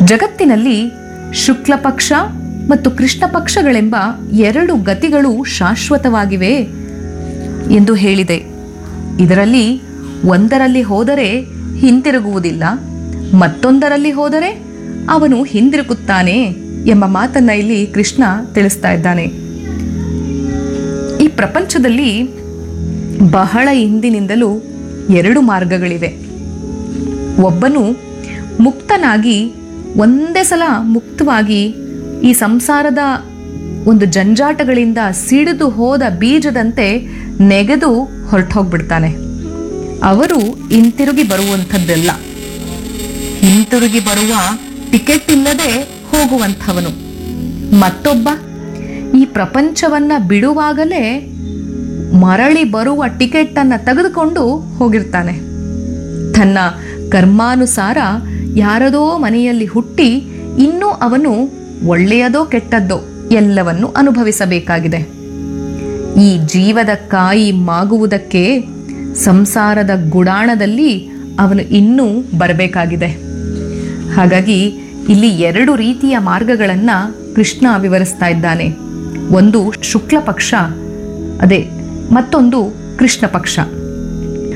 ಜಗತ್ತಿನಲ್ಲಿ ಶುಕ್ಲ ಪಕ್ಷ ಮತ್ತು ಕೃಷ್ಣ ಪಕ್ಷಗಳೆಂಬ ಎರಡು ಗತಿಗಳು ಶಾಶ್ವತವಾಗಿವೆ ಎಂದು ಹೇಳಿದೆ ಇದರಲ್ಲಿ ಒಂದರಲ್ಲಿ ಹೋದರೆ ಹಿಂತಿರುಗುವುದಿಲ್ಲ ಮತ್ತೊಂದರಲ್ಲಿ ಹೋದರೆ ಅವನು ಹಿಂದಿರುಗುತ್ತಾನೆ ಎಂಬ ಮಾತನ್ನ ಇಲ್ಲಿ ಕೃಷ್ಣ ತಿಳಿಸ್ತಾ ಇದ್ದಾನೆ ಈ ಪ್ರಪಂಚದಲ್ಲಿ ಬಹಳ ಹಿಂದಿನಿಂದಲೂ ಎರಡು ಮಾರ್ಗಗಳಿವೆ ಒಬ್ಬನು ಮುಕ್ತನಾಗಿ ಒಂದೇ ಸಲ ಮುಕ್ತವಾಗಿ ಈ ಸಂಸಾರದ ಒಂದು ಜಂಜಾಟಗಳಿಂದ ಸಿಡಿದು ಹೋದ ಬೀಜದಂತೆ ನೆಗೆದು ಹೊರಟೋಗ್ಬಿಡ್ತಾನೆ ಅವರು ಹಿಂತಿರುಗಿ ಬರುವಂಥದ್ದೆಲ್ಲ ಹಿಂತಿರುಗಿ ಬರುವ ಟಿಕೆಟ್ ಇಲ್ಲದೆ ಹೋಗುವಂಥವನು ಮತ್ತೊಬ್ಬ ಈ ಪ್ರಪಂಚವನ್ನ ಬಿಡುವಾಗಲೇ ಮರಳಿ ಬರುವ ಟಿಕೆಟ್ ಅನ್ನ ತೆಗೆದುಕೊಂಡು ಹೋಗಿರ್ತಾನೆ ತನ್ನ ಕರ್ಮಾನುಸಾರ ಯಾರದೋ ಮನೆಯಲ್ಲಿ ಹುಟ್ಟಿ ಇನ್ನೂ ಅವನು ಒಳ್ಳೆಯದೋ ಕೆಟ್ಟದ್ದೋ ಎಲ್ಲವನ್ನು ಅನುಭವಿಸಬೇಕಾಗಿದೆ ಈ ಜೀವದ ಕಾಯಿ ಮಾಗುವುದಕ್ಕೆ ಸಂಸಾರದ ಗುಡಾಣದಲ್ಲಿ ಅವನು ಇನ್ನೂ ಬರಬೇಕಾಗಿದೆ ಹಾಗಾಗಿ ಇಲ್ಲಿ ಎರಡು ರೀತಿಯ ಮಾರ್ಗಗಳನ್ನ ಕೃಷ್ಣ ವಿವರಿಸ್ತಾ ಇದ್ದಾನೆ ಒಂದು ಶುಕ್ಲ ಪಕ್ಷ ಅದೇ ಮತ್ತೊಂದು ಕೃಷ್ಣ ಪಕ್ಷ